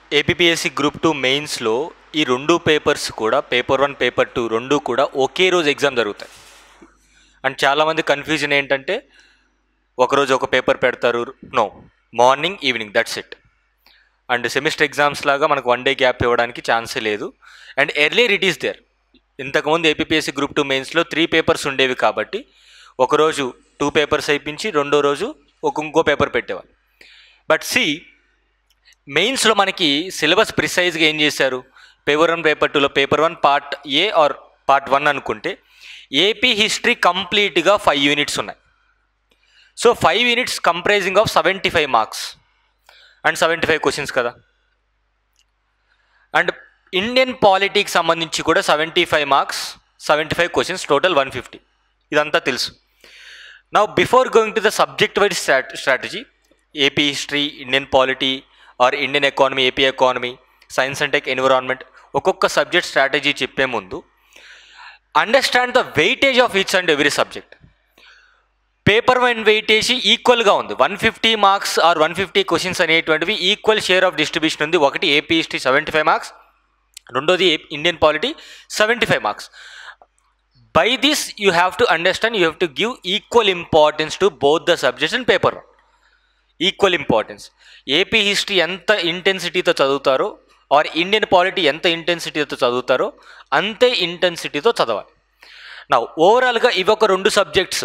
APSC group two మెయిన్స్లో ఈ రెండు పేపర్స్ కూడా పేపర్ వన్ పేపర్ టూ రెండు కూడా ఒకే రోజు ఎగ్జామ్ జరుగుతాయి అండ్ చాలామంది కన్ఫ్యూజన్ ఏంటంటే ఒకరోజు ఒక పేపర్ పెడతారు no morning evening that's it and semester exams లాగా మనకు వన్ డే గ్యాప్ ఇవ్వడానికి ఛాన్సే లేదు and earlier it is there ఇంతకుముందు ఏపీఎస్సి గ్రూప్ టూ మెయిన్స్లో త్రీ పేపర్స్ ఉండేవి కాబట్టి ఒకరోజు టూ పేపర్స్ అయిపించి రెండో రోజు ఒక ఇంకో పేపర్ పెట్టేవాళ్ళు బట్ సి మెయిన్స్లో మనకి సిలబస్ ప్రిసైజ్గా ఏం చేశారు పేపర్ వన్ పేపర్ టూలో paper one part A or part one అనుకుంటే ఏపీ హిస్టరీ కంప్లీట్గా ఫైవ్ యూనిట్స్ ఉన్నాయి so five units comprising of seventy five marks and seventy five questions కదా అండ్ ఇండియన్ పాలిటిక్స్ సంబంధించి కూడా seventy five marks seventy five questions total one fifty ఇదంతా తెలుసు నా before going to the subject wise strategy AP history Indian polity or Indian economy AP economy science and tech environment ఒక్కొక్క subject strategy చెప్పే ముందు understand the weightage of each and every subject paper one weightage ఈక్వల్గా ఉంది one fifty marks or one fifty questions అనేటువంటివి equal share of distribution ఉంది ఒకటి AP history seventy five marks రెండోది Indian polity seventy five marks by this you have to understand you have to give equal importance to both the subjects and paper one equal importance AP history ఎంత ఇంటెన్సిటీతో చదువుతారో or Indian polity ఎంత ఇంటెన్సిటీతో చదువుతారో అంతే ఇంటెన్సిటీతో చదవాలి నా ఓవరాల్గా ఇవి ఒక రెండు సబ్జెక్ట్స్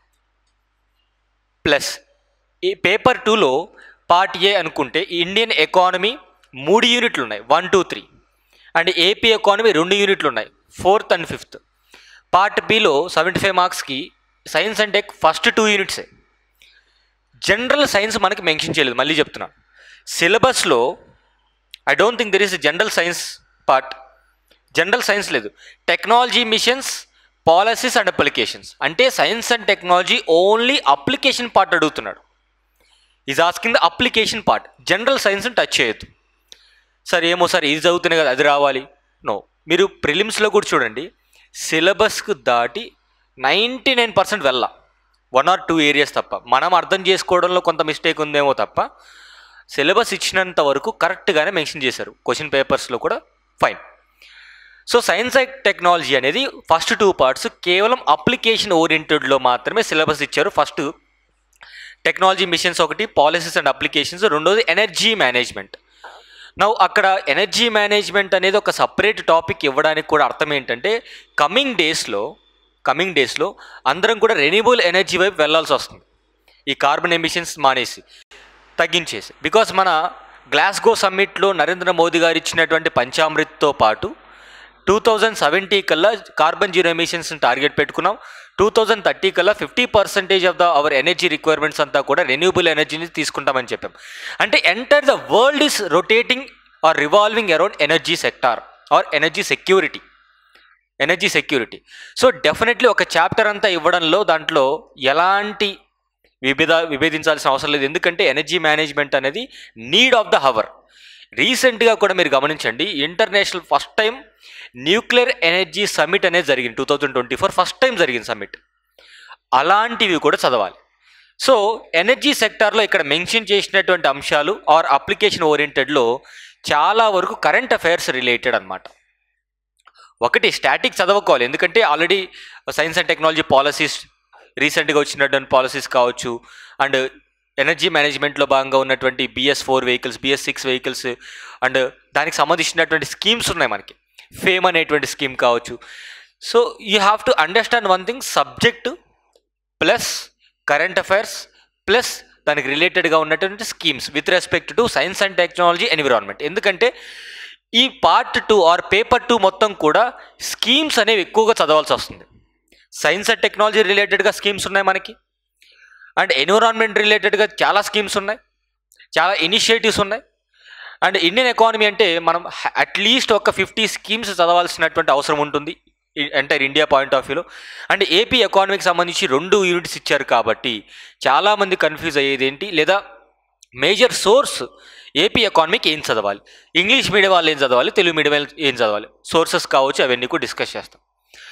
ప్లస్ ఈ పేపర్ టూలో పార్ట్ ఏ అనుకుంటే ఇండియన్ ఎకానమీ మూడు యూనిట్లు ఉన్నాయి one two three and AP economy రెండు యూనిట్లు ఉన్నాయి fourth and fifth part below seventy five మార్క్స్కి science and tech first two యూనిట్సే జనరల్ సైన్స్ మనకి మెన్షన్ చేయలేదు మళ్ళీ చెప్తున్నాను సిలబస్లో I don't think there is general science part general science లేదు technology missions policies and applications అంటే science and technology only application part అడుగుతున్నాడు is asking the application part general సైన్స్ని టచ్ చేయొద్దు సార్ ఏమో సార్ ఇది చదువుతున్నాయి కదా అది రావాలి నో మీరు ప్రిలిమ్స్లో కూడా చూడండి సిలబస్కు దాటి నైంటీ నైన్ పర్సెంట్ వెళ్ళా వన్ ఆర్ టూ ఏరియాస్ తప్ప మనం అర్థం చేసుకోవడంలో కొంత మిస్టేక్ ఉందేమో తప్ప సిలబస్ ఇచ్చినంత వరకు కరెక్ట్గానే మెన్షన్ చేశారు క్వశ్చన్ పేపర్స్లో కూడా fine so science and technology అనేది ఫస్ట్ టూ పార్ట్స్ కేవలం అప్లికేషన్ ఓరియంటెడ్లో మాత్రమే సిలబస్ ఇచ్చారు ఫస్ట్ టెక్నాలజీ మిషన్స్ ఒకటి పాలసీస్ అండ్ అప్లికేషన్స్ రెండోది ఎనర్జీ మేనేజ్మెంట్ నవ్వు అక్కడ ఎనర్జీ మేనేజ్మెంట్ అనేది ఒక సపరేట్ టాపిక్ ఇవ్వడానికి కూడా అర్థం ఏంటంటే కమింగ్ డేస్లో కమింగ్ డేస్లో అందరం కూడా రెన్యూబుల్ ఎనర్జీ వైపు వెళ్ళాల్సి వస్తుంది ఈ కార్బన్ ఎమిషన్స్ మానేసి తగ్గించేసి బికాస్ మన గ్లాస్గో సమ్మిట్లో నరేంద్ర మోదీ గారు ఇచ్చినటువంటి పంచామృత్తో పాటు టూ థౌజండ్ సెవెంటీ కల్లా కార్బన్ జీరో ఎమిషన్స్ టార్గెట్ పెట్టుకున్నాం టూ థౌజండ్ థర్టీ కల్లా fifty percentage of the our energy requirements అంతా కూడా రెన్యూబుల్ ఎనర్జీని తీసుకుంటామని చెప్పాం అంటే entire the world is rotating or revolving around energy sector or energy security energy security so definitely ఒక chapter అంతా ఇవ్వడంలో దాంట్లో ఎలాంటి విభేద విభేదించాల్సిన అవసరం లేదు ఎందుకంటే ఎనర్జీ మేనేజ్మెంట్ అనేది నీడ్ ఆఫ్ ద హవర్ రీసెంట్గా కూడా మీరు గమనించండి international first time nuclear energy summit అనేది జరిగింది two thousand twenty four first time జరిగింది సమ్మిట్ అలాంటివి కూడా చదవాలి సో ఎనర్జీ సెక్టార్లో ఇక్కడ మెన్షన్ చేసినటువంటి అంశాలు ఆర్ అప్లికేషన్ ఓరియంటెడ్లో చాలా వరకు కరెంట్ అఫైర్స్ రిలేటెడ్ అనమాట ఒకటి స్టాటిక్ చదవకోవాలి ఎందుకంటే already science and technology policies రీసెంట్గా వచ్చినటువంటి పాలసీస్ కావచ్చు అండ్ ఎనర్జీ మేనేజ్మెంట్లో భాగంగా ఉన్నటువంటి BS four vehicles BS six vehicles and దానికి సంబంధించినటువంటి స్కీమ్స్ ఉన్నాయి మనకి ఫేమ్ అనేటువంటి స్కీమ్ కావచ్చు so you have to understand one thing subject plus current affairs plus దానికి రిలేటెడ్గా ఉన్నటువంటి schemes with respect to science and technology environment ఎందుకంటే ఈ part two or paper two మొత్తం కూడా స్కీమ్స్ అనేవి ఎక్కువగా చదవాల్సి వస్తుంది సైన్స్ అండ్ టెక్నాలజీ రిలేటెడ్గా స్కీమ్స్ ఉన్నాయి మనకి అండ్ ఎన్విరాన్మెంట్ రిలేటెడ్గా చాలా స్కీమ్స్ ఉన్నాయి చాలా ఇనిషియేటివ్స్ ఉన్నాయి అండ్ ఇండియన్ ఎకానమీ అంటే మనం అట్లీస్ట్ ఒక ఫిఫ్టీ స్కీమ్స్ చదవాల్సినటువంటి అవసరం ఉంటుంది ఎంటైర్ ఇండియా పాయింట్ ఆఫ్ వ్యూలో అండ్ ఏపీ ఎకానమీకి సంబంధించి రెండు యూనిట్స్ ఇచ్చారు కాబట్టి చాలామంది కన్ఫ్యూజ్ అయ్యేది ఏంటి లేదా మేజర్ సోర్స్ ఏపీ ఎకానమీకి ఏం చదవాలి ఇంగ్లీష్ మీడియం వాళ్ళు ఏం చదవాలి తెలుగు మీడియం వాళ్ళు ఏం చదవాలి సోర్సెస్ కావచ్చు అవన్నీ కూడా డిస్కస్ చేస్తాం